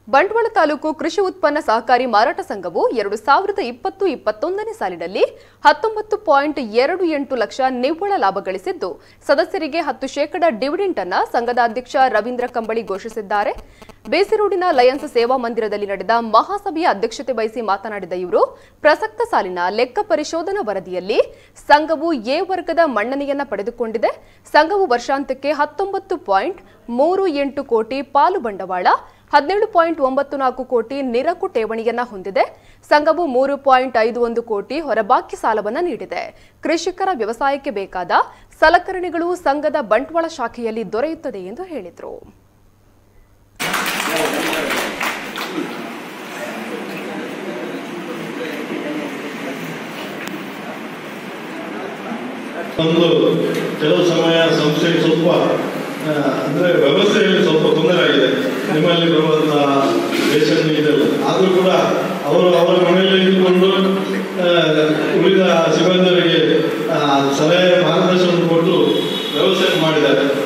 ಬಂಟ್ವಾಳ ತಾಲೂಕು ಕೃಷಿ ಉತ್ಪನ್ನ ಸಹಕಾರಿ ಮಾರಾಟ ಸಂಘವು ಎರಡು ಸಾವಿರದ ಇಪ್ಪತ್ತು ಇಪ್ಪತ್ತೊಂದನೇ ಸಾಲಿನಲ್ಲಿ ಹತ್ತೊಂಬತ್ತು ಪಾಯಿಂಟ್ ಎರಡು ಎಂಟು ಲಕ್ಷ ನಿವ್ವಳ ಲಾಭ ಗಳಿಸಿದ್ದು ಸದಸ್ಯರಿಗೆ ಹತ್ತು ಶೇಕಡ ಡಿವಿಡೆಂಟ್ ಅನ್ನ ಸಂಘದ ಅಧ್ಯಕ್ಷ ರವೀಂದ್ರ ಕಂಬಳಿ ಘೋಷಿಸಿದ್ದಾರೆ ಬೇಸಿರೋಡಿನ ಲಯನ್ಸ್ ಸೇವಾ ಮಂದಿರದಲ್ಲಿ ನಡೆದ ಮಹಾಸಭೆಯ ಅಧ್ಯಕ್ಷತೆ ವಹಿಸಿ ಮಾತನಾಡಿದ ಇವರು ಪ್ರಸಕ್ತ ಸಾಲಿನ ಲೆಕ್ಕ ಪರಿಶೋಧನಾ ವರದಿಯಲ್ಲಿ ಸಂಘವು ಎ ವರ್ಗದ ಮನ್ನಣೆಯನ್ನ ಪಡೆದುಕೊಂಡಿದೆ ಸಂಘವು ವರ್ಷಾಂತ್ಯಕ್ಕೆ ಹತ್ತೊಂಬತ್ತು ಪಾಯಿಂಟ್ ಮೂರು ಎಂಟು ಕೋಟಿ ಪಾಲು ಬಂಡವಾಳ ಹದಿನೇಳು ಪಾಯಿಂಟ್ ಒಂಬತ್ತು ನಾಲ್ಕು ಕೋಟಿ ನಿರಕು ಠೇವಣಿಯನ್ನ ಹೊಂದಿದೆ ಸಂಘವು ಮೂರು ಪಾಯಿಂಟ್ ಐದು ಒಂದು ಕೋಟಿ ಹೊರಬಾಕಿ ಸಾಲವನ್ನ ನೀಡಿದೆ ಕೃಷಿಕರ ವ್ಯವಸಾಯಕ್ಕೆ ಬೇಕಾದ ಸಲಕರಣೆಗಳು ಸಂಘದ ಬಂಟ್ವಾಳ ಶಾಖೆಯಲ್ಲಿ ದೊರೆಯುತ್ತದೆ ಎಂದು ಹೇಳಿದರು ಒಂದು ಕೆಲವು ಸಮಯ ಸಂಸ್ಥೆಗೆ ಸ್ವಲ್ಪ ಆ, ಅಂದ್ರೆ ವ್ಯವಸ್ಥೆಯಲ್ಲಿ ಸ್ವಲ್ಪ ತೊಂದರೆ ಆಗಿದೆ ನಿಮ್ಮಲ್ಲಿ ಬರುವಂತಹ ರೇಷನ್ ಇದೆಲ್ಲ ಆದರೂ ಕೂಡ ಅವರು ಅವರ ಮನೆಯಲ್ಲಿ ಇದ್ದುಕೊಂಡು ಆ, ಉಳಿದ ಸಿಬ್ಬಂದಿಯವರಿಗೆ ಆ, ಸಲಹೆ ಮಾರ್ಗದರ್ಶನ ಕೊಟ್ಟು ವ್ಯವಸ್ಥೆ ಮಾಡಿದ್ದಾರೆ